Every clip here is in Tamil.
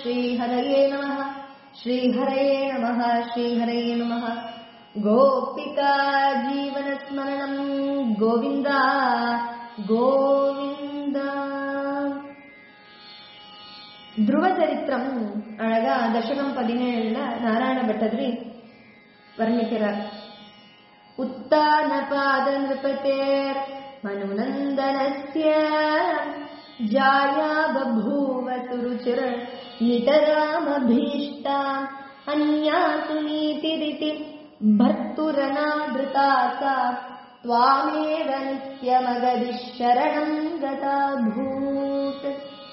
श्रीहरये नमः श्रीहरये नमः श्रीहरये नमः गोपिका जीवनस्मरणम् गोविन्द गोविन्द ಧ್ರುವಚರಿತ್ರಂ ಅಳಗ ದಶಕಂ பதினேழுல நாராயண பட்டதிரி வர்ணிக்கிறார் उत्तानपाद नृपतेर् मनुनन्दनस्य जाया बभूव सुरुचिर नितरामभीष्टा अन्या सुनीतिरिति भर्तुरनादृता सा त्वामेव नित्यमगदिः शरणम् गता भूत्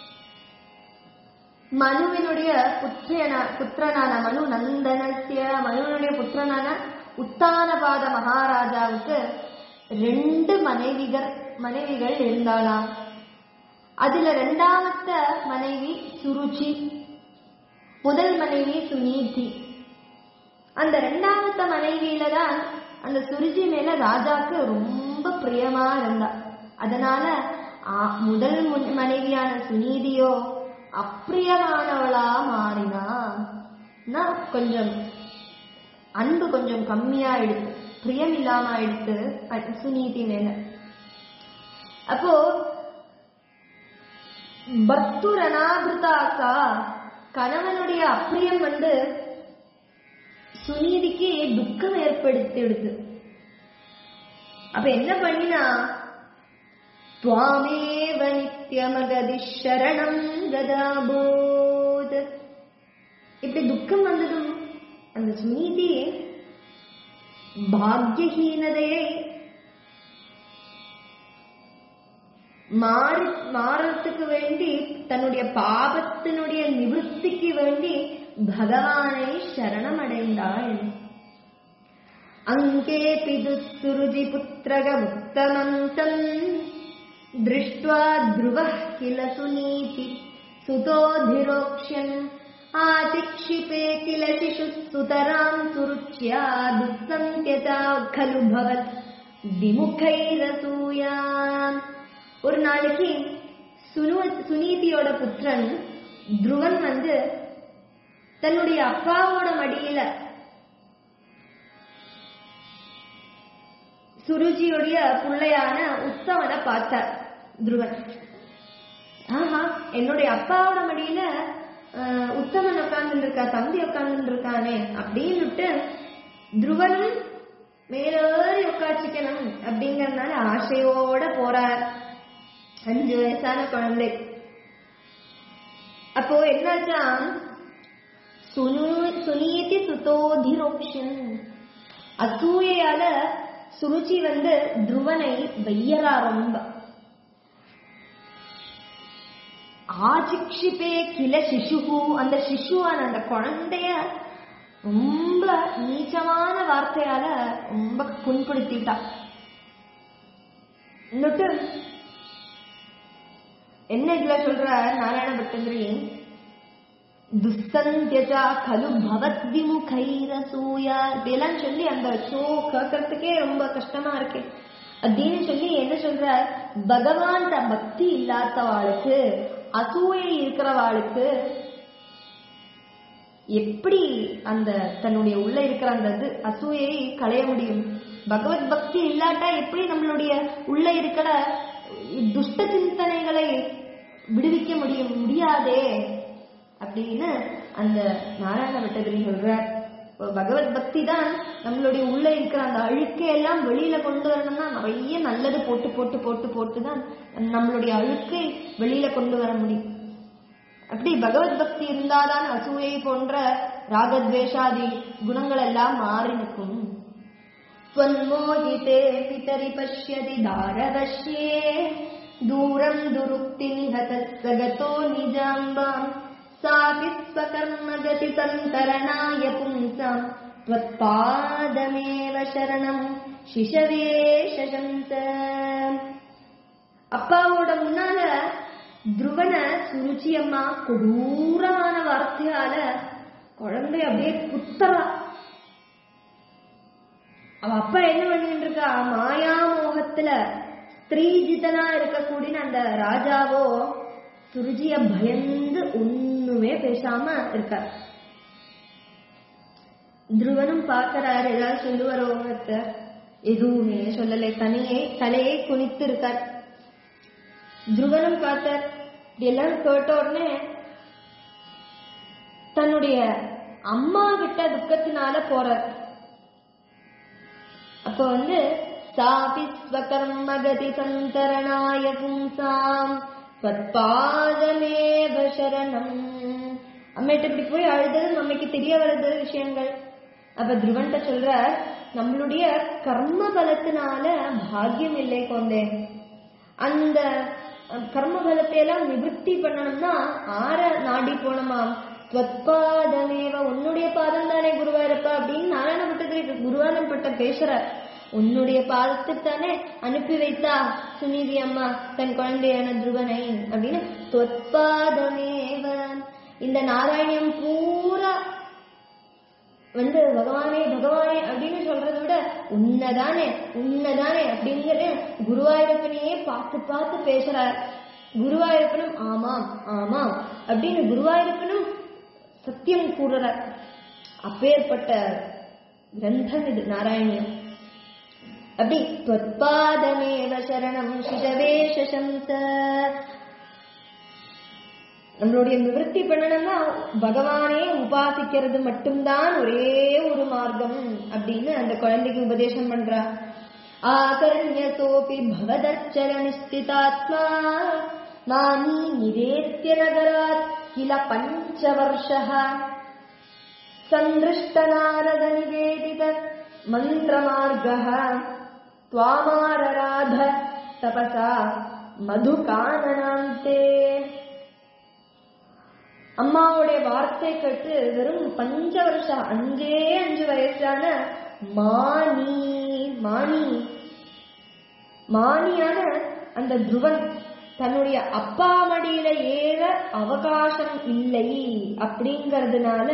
மனுவினுடைய புத்திரன புத்திரனான மனு நந்தனசிய மனுவினுடைய புத்திரனான உத்தானபாத மகாராஜாவுக்கு ரெண்டு மனைவிகள் மனைவிகள் இருந்தாளாம் அதுல ரெண்டாமத்த மனைவி சுருச்சி முதல் மனைவி சுனீதி அந்த ரெண்டாமத்த மனைவியில தான் அந்த சுருச்சி மேல ராஜாக்கு ரொம்ப பிரியமா இருந்தா அதனால ஆ, முதல் முன்- மனைவியான சுனீதியோ அப்பிரியமானவளா மாறினா நான் கொஞ்சம் அன்பு கொஞ்சம் கம்மியா எடுத்து பிரியம் இல்லாம எடுத்து அ- சுனீதி மேல அப்போ பக்துரனாபிருதாக்கா கணவனுடைய அப்பிரியம் வந்து சுனீதிக்கு துக்கம் ஏற்படுத்திடுது அப்ப என்ன பண்ணினா त्वामेव நித்யமகதி சரணம் கதாபோத் இப்படி துக்கம் வந்ததும் அந்த சுனீதி பாக்யஹீனதையை மாறு மாறத்துக்கு வேண்டி தன்னுடைய பாபத்தினுடைய நிவர்த்திக்கு வேண்டி பகவானை சரணமடைந்தாள் अङ्केऽपि दुःसुरुजिपुत्रगमुत्तमन्तम् दृष्ट्वा ध्रुवः किल सुनीति सुतोऽधिरोक्ष्यन् आतिक्षिपे किल शिशुः सुतराम् सुरुच्या दुःसन्त्यता खलु भवत् விமுகைரசூயாம் ஒரு நாளைக்கு சுனு சுனீதியோட புத்திரன் துருவன் வந்து தன்னுடைய அப்பாவோட மடியில சுருஜியுடைய பிள்ளையான உத்தவனை பார்த்தார் துருவன் ஆஹா என்னுடைய அப்பாவோட மடியில ஆஹ், உத்தமன் உட்கார்ந்து இருக்கா தம்பி உட்கார்ந்து இருக்கானே அப்படின்னுட்டு துருவனும் மேலேறி உட்காச்சிக்கணும் அப்படிங்கறதுனால ஆசையோட போறார் அஞ்சு வயசான குழந்தை அப்போ என்னாச்சா சுனு சுனீதி சுதோதிரோக்ஷன் அசூயையால சுருச்சி வந்து துருவனை வெய்யறா ரொம்ப ஆஜிக்ஷிபே கில சிசுகு அந்த சிசுவான அந்த குழந்தைய ரொம்ப நீச்சமான வார்த்தையால ரொம்ப புண்படுத்திட்டா എന്നിട്ട് என்ன இதுல சொல்ற நாராயண பட்டந்திரி துஸ்தந்தியஜா கலு பவத் விமுகைரசூயா இப்படியெல்லாம் சொல்லி அந்த ஷோ கேட்கறதுக்கே ரொம்ப கஷ்டமா இருக்கு அப்படின்னு சொல்லி என்ன சொல்ற பகவான் பக்தி இல்லாதவாளுக்கு அசூயை இருக்கிறவாளுக்கு எப்படி அந்த தன்னுடைய உள்ள இருக்கிற அந்த இது அசூயை களைய முடியும் பகவத் பக்தி இல்லாட்டா எப்படி நம்மளுடைய உள்ள இருக்கிற துஷ்ட சிந்தனைகளை விடுவிக்க முடியும் முடியாதே அப்படின்னு அந்த நாராயண பட்டதிரி சொல்றார் இப்போ பகவத் பக்தி தான் நம்மளுடைய உள்ள இருக்கிற அந்த அழுக்கை எல்லாம் வெளியில கொண்டு வரணும்னா நிறைய நல்லது போட்டு போட்டு போட்டு போட்டு தான் நம்மளுடைய அழுக்கை வெளியில கொண்டு வர முடியும் அப்படி பகவத் பக்தி இருந்தாதான் அசூயை போன்ற ராகத்வேஷாதி குணங்கள் எல்லாம் மாறி நிற்கும் त्वन्मोहिते पितरि पश्यति दारवश्ये दूरम् दुरुक्तिनिहतः स गतो निजाम्बाम् सापि स्वकर्मगतितन्तरणाय पुंसाम् त्वत्पादमेव शरणम् शिशवे शशंस அப்பாவோட முன்னால துருவன சுருச்சி அம்மா கொடூரமான வார்த்தையால குழந்தை அப்படியே குத்தரா அவ அப்பா என்ன பண்ணிட்டு இருக்கா மாயா மோகத்துல ஸ்திரீஜிதனா இருக்கக்கூடிய அந்த ராஜாவோ சுருஜிய பயந்து ஒண்ணுமே பேசாம இருக்கார் துருவனும் பார்க்கறாரு ஏதாவது சொல்லுவாரோ ஒருத்தர் எதுவுமே சொல்லலை தனியே தலையை குனித்து இருக்கார் துருவனும் பார்த்தார் இப்படி எல்லாம் கேட்ட உடனே தன்னுடைய அம்மா கிட்ட துக்கத்தினால போறார் அப்ப வந்து சாபி ஸ்வகர்மகதி சந்தரணாய பும்சாம் ஸ்வத்பாதமேவ சரணம் அம்மைகிட்ட இப்படி போய் அழுதது அம்மைக்கு தெரிய வருது விஷயங்கள் அப்ப துருவன்ட்ட சொல்ற நம்மளுடைய கர்ம பலத்தினால பாக்கியம் இல்லை கொண்டே அந்த அஹ், கர்ம பலத்தை எல்லாம் நிவர்த்தி பண்ணணும்னா ஆற நாடி போனோமாம் ஸ்வத்பாதமேவ உன்னுடைய பாதம் தானே குருவா இருப்பா அப்படின்னு நாராயண பட்டத்திற்கு குருவானம் பட்ட பேசுறார் உன்னுடைய பாதத்துக்கு தானே அனுப்பி வைத்தா சுனிதி அம்மா தன் குழந்தையான துருவனை அப்படின்னு ஸ்வத்பாதமேவ இந்த நாராயணியம் பூரா வந்து பகவானே பகவானே அப்படின்னு சொல்றதை விட உன்னதானே உன்னதானே அப்படிங்கிற குருவாயூரப்பனையே பார்த்து பார்த்து பேசுறார் குருவாயூரப்பனும் ஆமாம் ஆமாம் அப்படின்னு குருவாயூரப்பனும் சத்தியம் கூறுறார் அப்பேற்பட்ட கிரந்தம் இது நாராயணியம் அப்படி தொற்பாதமேவ சரணம் சிஜவே சசம்ச நம்மளுடைய நிவர்த்தி பண்ணணும்னா பகவானே உபாசிக்கிறது மட்டும்தான் ஒரே ஒரு மார்க்கம் அப்படின்னு அந்த குழந்தைக்கு உபதேசம் பண்றா ஆகர்ணியசோபி பவதச்சர நிஸ்திதாத்மா மாமி நிவேத்திய நகராத் கில பஞ்சவர்ஷः சந்திருஷ்டநாரத நிவேதித மந்திரமார்கः त्वामारराध तपसा மதுகானனாந்தே அம்மாவுடைய வார்த்தை கேட்டு வெறும் பஞ்ச வருஷம் அஞ்சே அஞ்சு வயசான மானி மானி மானியான அந்த துருவன் தன்னுடைய அப்பா மடியில ஏற அவகாசம் இல்லை அப்படிங்கறதுனால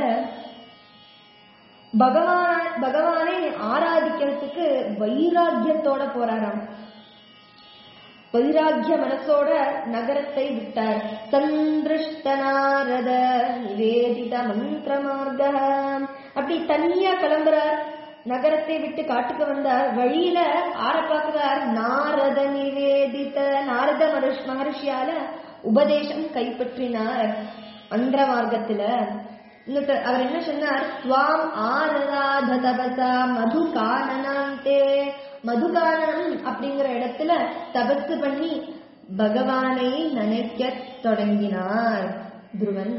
பகவான் பகவானை ஆராதிக்கிறதுக்கு வைராக்கியத்தோட போறாராம் வைராக்கிய மனசோட நகரத்தை விட்டார் சந்திருஷ்டநாரத நிவேதித மந்திர மார்க்கம் அப்படி தனியா கிளம்புறார் நகரத்தை விட்டு காட்டுக்கு வந்தார் வழியில ஆற பார்க்கிறார் நாரத நிவேதித நாரத மகர்ஷ் மகர்ஷியால உபதேசம் கைப்பற்றினார் மந்திர மார்க்கத்துல இன்னொருத்த அவர் என்ன சொன்னார் துவாம் ஆரராத தபசா மது காணனாந்தே மதுகானனம் அப்படிங்கிற இடத்துல தபசு பண்ணி பகவானை நினைக்க தொடங்கினார் துருவன்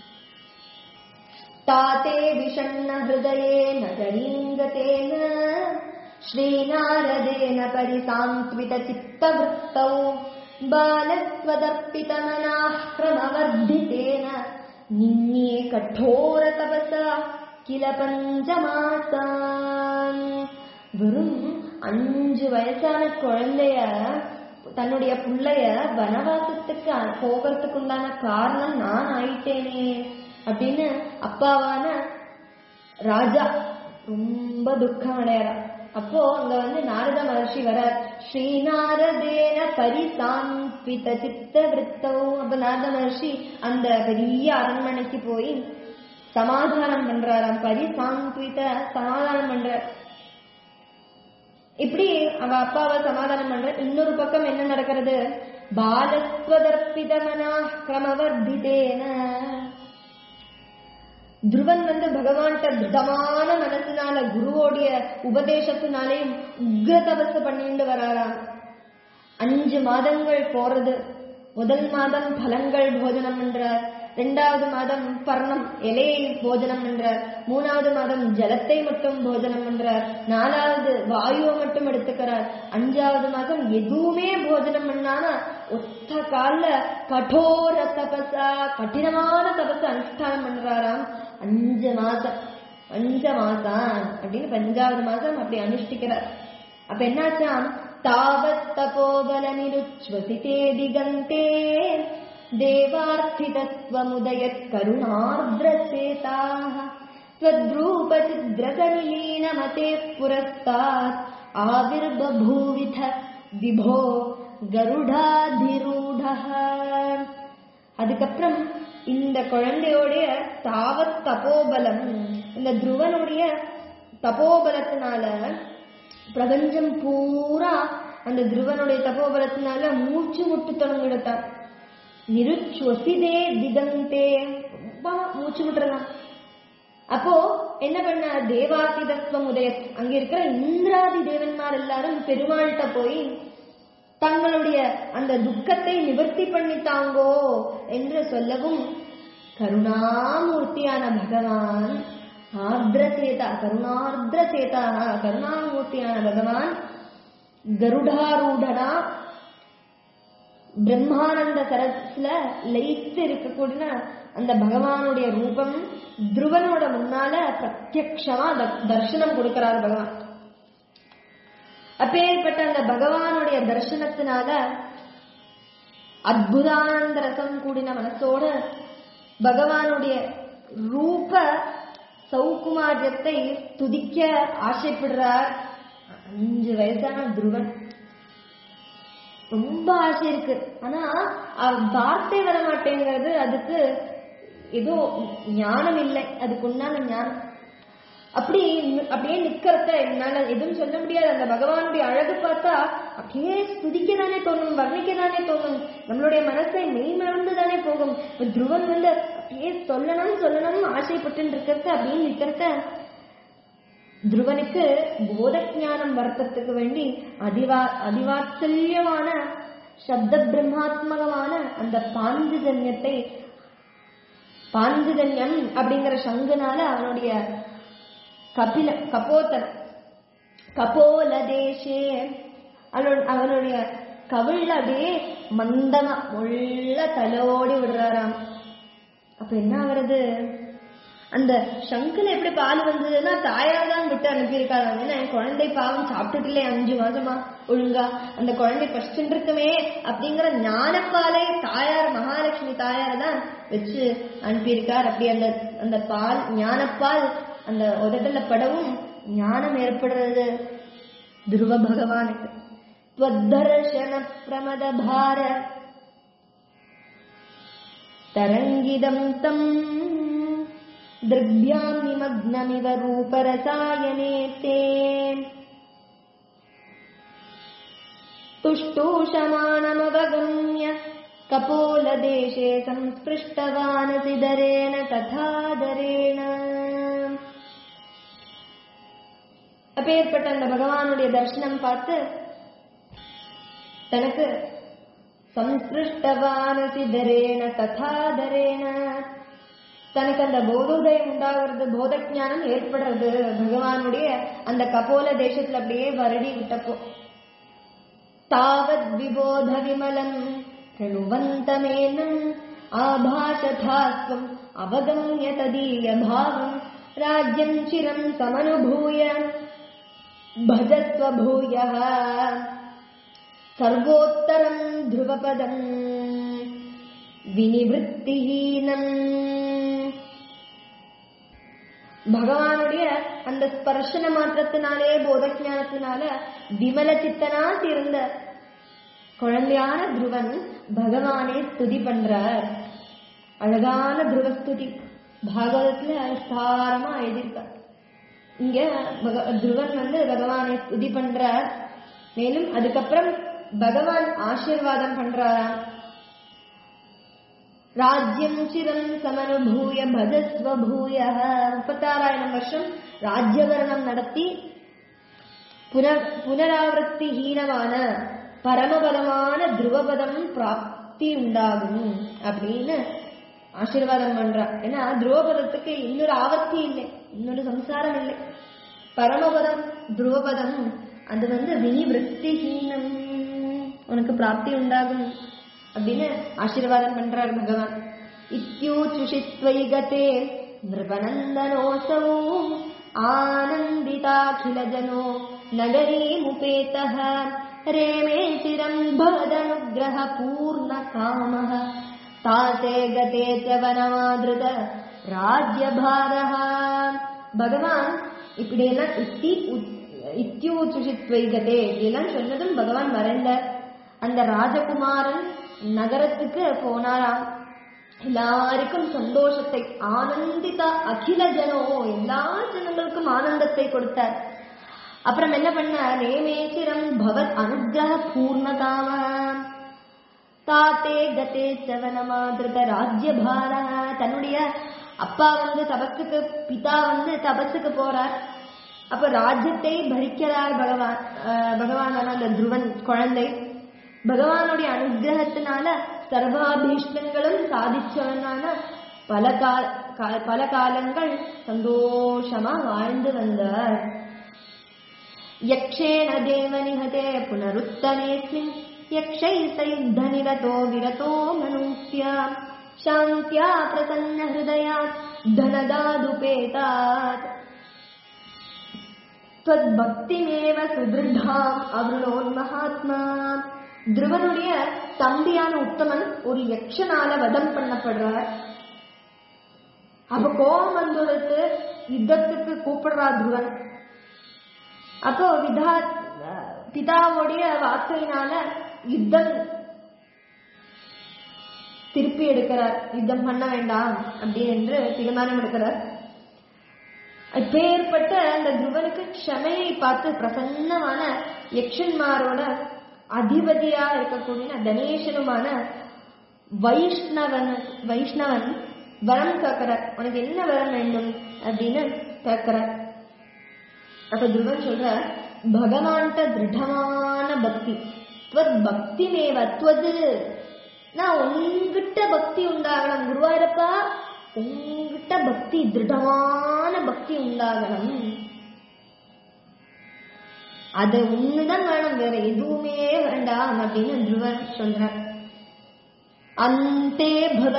தாத்தே விஷண்ண ஹிருதயேன கரீங்கதேன ஸ்ரீநாரதேன பரிசாந்த்வித சித்தவృத்தௌ बालत्वदर्पितमनाः क्रमवर्धितेन निन्ये कठोर तपसा किल பஞ்சமாசான் வெறும் அஞ்சு வயசான குழந்தைய தன்னுடைய புள்ளைய வனவாசத்துக்கு அ- போகிறதுக்கு உண்டான காரணம் நான் ஆயிட்டேனே அப்படின்னு அப்பாவான ராஜா ரொம்ப துக்கம் அடையறா அப்போ அங்க வந்து நாரத மகர்ஷி வரார் ஸ்ரீநாரதேன பரிசாம்பித சித்த விருத்தௌ அப்ப நாரத மகர்ஷி அந்த பெரிய அரண்மனைக்கு போய் சமாதானம் பண்றாராம் பரிசாம்பித சமாதானம் பண்றார் இப்படி அவ அப்பாவை சமாதானம் பண்ற இன்னொரு பக்கம் என்ன நடக்கிறது பாலத்வதர்ப்பிதமனா கிரமவர்த்திதேன துருவன் வந்து பகவான்கிட்ட திருடமான மனசுனால குருவோடைய உபதேசத்தினாலேயும் உக்ர தபசு பண்ணிட்டு வராராம் அஞ்சு மாதங்கள் போறது முதல் மாதம் பழங்கள் போஜனம் பண்றார் இரண்டாவது மாதம் பர்ணம் இலையை போஜனம் பண்றார் மூணாவது மாதம் ஜலத்தை மட்டும் போஜனம் பண்றார் நாலாவது வாயுவை மட்டும் எடுத்துக்கிறார் அஞ்சாவது மாதம் எதுவுமே போஜனம் பண்ணாம ஒத்த கால்ல கடோர தபசா கடினமான தபச அனுஷ்டானம் பண்றாராம் அஞ்சு மாசம் பஞ்ச மாசம் அப்படின்னு பஞ்சாவது மாசம் அப்படி அனுஷ்டிக்கிறார் அப்ப என்னாச்சாம் தாவத் தபோபல நிருச்வசிதே திகந்தே தேவார்த்திதத்வமுதயத் கருணார்திரசேதாः त्वद्रूपचिद्रसनिलीनमते पुरस्तात् आविर्बभूविथ विभो கருடாதிரூடः அதுக்கப்புறம் இந்த குழந்தையோடைய தாவத் தபோபலம் இந்த துருவனுடைய தபோபலத்தினால பிரபஞ்சம் பூரா அந்த துருவனுடைய தபோபலத்தினால மூச்சு முட்டு தொடங்கிடுத்தான் நிருச்சுவசிதே திகந்தே ரொம்ப மூச்சு முட்டுறதான் அப்போ என்ன பண்ண தேவாதி தத்துவம் உதய அங்க இருக்கிற இந்திராதி தேவன்மார் எல்லாரும் பெருமாள்கிட்ட போய் தங்களுடைய அந்த துக்கத்தை நிவர்த்தி பண்ணித்தாங்கோ என்று சொல்லவும் கருணாமூர்த்தியான பகவான் ஆர்திரசேதா கருணார்திரசேதா கருணாமூர்த்தியான பகவான் கருடாரூடனா பிரம்மானந்த சரஸ்ல லயித்து இருக்கக்கூடிய அந்த பகவானுடைய ரூபம் துருவனோட முன்னால பிரத்யக்ஷமா த- தர்சனம் கொடுக்கிறார் பகவான் அப்பேற்பட்ட அந்த பகவானுடைய தர்சனத்தினால அற்புதானந்த ரசம் கூடின மனசோட பகவானுடைய ரூப சௌகுமாரியத்தை துதிக்க ஆசைப்படுறார் அஞ்சு வயசான துருவன் ரொம்ப ஆசை இருக்கு ஆனா அ- வார்த்தை வர மாட்டேங்கிறது அதுக்கு ஏதோ ஞானம் இல்லை அதுக்கு உண்டான ஞானம் அப்படி நி- அப்படியே நிக்கிறத என்னால எதுவும் சொல்ல முடியாது அந்த பகவானுடைய அழகு பார்த்தா அப்படியே ஸ்துதிக்க தானே தோணும் வர்ணிக்க தானே தோணும் நம்மளுடைய மனசை மெய் மறந்து தானே போகும் இப்ப துருவன் வந்து அப்படியே சொல்லணும் சொல்லணும் ஆசைப்பட்டு இருக்கிறத அப்படியே நிக்கிறத துருவனுக்கு போத ஞானம் வர்த்தத்துக்கு வேண்டி அதிவா அதிவாத்சல்யமான சப்த பிரம்மாத்மகமான அந்த பாஞ்சஜன்யத்தை பாஞ்சஜன்யம் அப்படிங்கிற சங்குனால அவனுடைய கபில கபோதன் கபோல தேசே அவனு- அவனுடைய கவிழ்ல அப்படியே மந்தமா உள்ள தலோடி விடுறாராம் அப்ப என்ன ஆகுறது அந்த சங்குல எப்படி பால் வந்ததுன்னா தாயார் தான் விட்டு அனுப்பியிருக்காங்க ஏன்னா என் குழந்தை பாவம் சாப்பிட்டுட்டுலே அஞ்சு மாசமா ஒழுங்கா அந்த குழந்தை பசிச்சுட்டு இருக்குமே அப்படிங்கிற ஞானப்பாலை தாயார் மகாலட்சுமி தாயார் தான் வச்சு அனுப்பியிருக்கார் அப்படி அந்த அந்த பால் ஞானப்பால் அந்த உதட்டுல படவும் ஞானம் ஏற்படுறது துருவ பகவானுக்கு त्वद्दर्शन प्रमद भार तरङ्गिदम् तम् दृग्भ्याम् निमग्नमिव रूपरसायने ते तुष्टूषमाणमवगम्य कपोलदेशे संस्पृष्टवानसि दरेण तथा दरेण அப்பேற்பட்ட அந்த பகவானுடைய தரிசனம் பார்த்து தனக்கு சம்பிருஷ்டவானசி தரேன ததா தரேன தனக்கு அந்த போதோதயம் உண்டாகிறது போத ஞானம் ஏற்படுறது பகவானுடைய அந்த கபோல தேசத்துல அப்படியே வருடி விட்டப்போ தாவத் விபோத விமலம் ரணுவந்தமேனம் ஆபாசதாஸ்வம் அவகம்ய ததீய பாவம் ராஜ்யம் சிரம் சமனுபூய भजस्व भूयः सर्वोत्तरम् ध्रुवपदम् வினிவிருத்திஹீனம் பகவானுடைய அந்த ஸ்பர்ஷன மாற்றத்தினாலே போதஞானத்தினால விமல சித்தனா இருந்த குழந்தையான துருவன் பகவானை ஸ்துதி பண்றார் அழகான துருவஸ்துதி பாகவதத்துல விஸ்தாரமா எழுதியிருக்கார் இங்க பக- துருவன் வந்து பகவானை ஸ்துதி பண்றார் மேலும் அதுக்கப்புறம் பகவான் ஆசீர்வாதம் பண்றாராம் ராஜ்யம் சிரம் சமனுபூய பஜஸ்வ பூய முப்பத்தாறாயிரம் வருஷம் ராஜ்யவரணம் நடத்தி புன புனராவர்த்தி ஹீனமான பரமபதமான துருவபதம் பிராப்தி உண்டாகும் அப்படின்னு ஆசீர்வாதம் பண்றா ஏன்னா துருவபதத்துக்கு இன்னொரு ஆவர்த்தி இல்லை இன்னொரு சம்சாரம் இல்லை பரமபதம் துருவபதம் அது வந்து வினிவிருத்திஹீனம் உனக்கு பிராப்தி உண்டாகும் அப்படின்னு ஆசீர்வாதம் பண்றார் பகவான் இத்யூச்சுஷித்வை கதே நிருபநந்தனோசௌ ஆனந்திதாखिलजनो नगरीमुपेतः रेमे चिरम् भवदनुग्रह पूर्णकामः तासे गते च वनमादृत ராஜ்யபாரஹ பகவான் இப்படியெல்லாம் இத்தி இத்தியூச்சுஷித்வைகதே இப்படியெல்லாம் சொன்னதும் பகவான் மறைந்தார் அந்த ராஜகுமாரன் நகரத்துக்கு போனாராம் எல்லாருக்கும் சந்தோஷத்தை ஆனந்தித அகில ஜனோ எல்லா ஜனங்களுக்கும் ஆனந்தத்தை கொடுத்தார் அப்புறம் என்ன பண்ணார் நேமேச்சிரம் பவத் அனுகிரக பூர்ணதாம தாத்தே கதே சவனமாதிருத ராஜ்யபார தன்னுடைய அப்பா வந்து தபஸுக்கு பிதா வந்து தபஸுக்கு போறார் அப்ப ராஜ்யத்தை பரிக்கிறார் பகவான் அஹ் பகவானான அந்த துருவன் குழந்தை பகவானுடைய அனுகிரகத்தினால சர்வாபீஷ்டங்களும் சாதிச்சவனான பல கால கா- பல காலங்கள் சந்தோஷமா வாழ்ந்து வந்தார் यक्षेण देवनिहते पुनरुत्तमेऽस्मिन् यक्षैस्तयुद्धनिरतो विरतो मनुष्या शान्त्या प्रसन्नहृदयात् धनदादुपेतात् त्वद्भक्तिमेव सुदृढाम् அருளோன்மகாத்மா துருவனுடைய தம்பியான உத்தமன் ஒரு யக்ஷனால வதம் பண்ணப்படுறார் அப்ப கோபம் வந்துடுத்து யுத்தத்துக்கு கூப்பிடுறா துருவன் அப்போ விதா பிதாவுடைய வார்த்தையினால யுத்தம் திருப்பி எடுக்கிறார் யுத்தம் பண்ண வேண்டாம் அப்படி என்று தீர்மானம் எடுக்கிறார் அப்பேற்பட்ட அந்த துருவனுக்கு க்ஷமையை பார்த்து பிரசன்னமான யக்ஷன்மாரோட அதிபதியா இருக்கக்கூடிய தனேஷனுமான வைஷ்ணவன் வைஷ்ணவன் வரம் கேட்கிறார் உனக்கு என்ன வரம் வேண்டும் அப்படின்னு கேட்கிறார் அப்ப துருவன் சொல்ற பகவான்கிட்ட திருடமான பக்தி துவத் பக்தி மேவ துவது நான் உன்கிட்ட பக்தி உண்டாகணும் குருவாயூரப்பா உன்கிட்ட பக்தி திருடமான பக்தி உண்டாகணும் அது ஒண்ணுதான் வேணும் வேற எதுவுமே வேண்டாம் அப்படின்னு துருவன் சொல்றார் अन्ते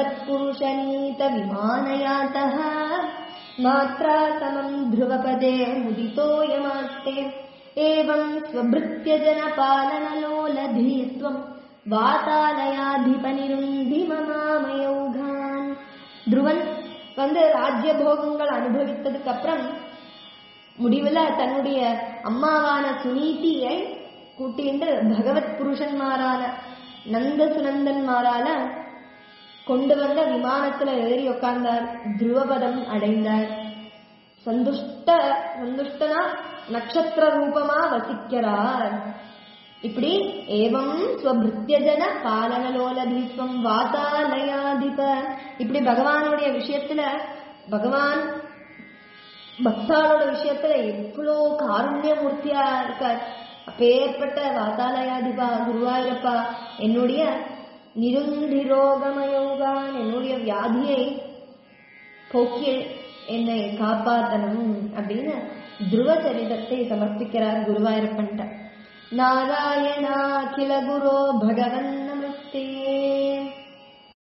भवत्पुरुषनीतविमानयातः मात्रा समम् ध्रुवपदे मुदितोऽयमास्ते एवम् स्वभृत्यजनपालनलोलधी त्वम् வாதாலயாதிபனிருந்தி மமாமயௌகான் துருவன் வந்து ராஜ்ய போகங்கள் அனுபவித்ததுக்கு அப்புறம் முடிவுல தன்னுடைய அம்மாவான சுனீதியை கூட்டிண்டு பகவத் புருஷன்மாரான நந்த சுனந்தன்மாரால கொண்டு வந்த விமானத்துல ஏறி உட்கார்ந்தார் துருவபதம் அடைந்தார் சந்துஷ்ட சந்துஷ்டனா நட்சத்திர ரூபமா வசிக்கிறார் இப்படி ஏவம் ஸ்வபிருத்தியஜன பாலனலோலதீஸ்வம் வாதாலயாதிப இப்படி பகவானுடைய விஷயத்துல பகவான் பக்தாளோட விஷயத்துல எவ்வளோ காருண்யமூர்த்தியா இருக்கார் அப்பேற்பட்ட வாதாலயாதிபா குருவாயூரப்பா என்னுடைய நிருந்திரோகமயோகான் என்னுடைய வியாதியை போக்கி என்னை காப்பாத்தணும் அப்படின்னு துருவ சரிதத்தை சமர்ப்பிக்கிறார் குருவாயூரப்பன்ட்ட நாராயணாகில குரோ பகவன் நமஸ்தே